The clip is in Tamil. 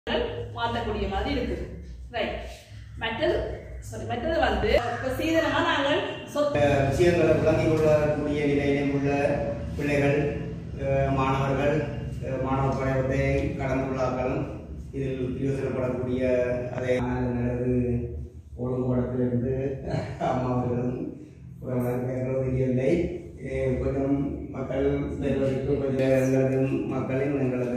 மாற்றக்கூடிய மாதிரி இருக்குது ரைட் மற்றது சாரி மற்றது வந்து இப்போ சீதனமாக நாங்கள் சொத்து விஷயங்களை விளங்கிக் கொள்ளக்கூடிய நிலையிலும் உள்ள பிள்ளைகள் அஹ், மாணவர்கள் அஹ், மாணவ பருவத்தை கடந்துள்ளார்களும் இதில் யோசனைப்படக்கூடிய அதே எனது ஒழுங்குபடத்திலிருந்து அம்மா அவர்களும் கேட்கிறது தெரியவில்லை அஹ், கொஞ்சம் மக்கள் செல்வதற்கு கொஞ்சம் எங்களது மக்களின் எங்களது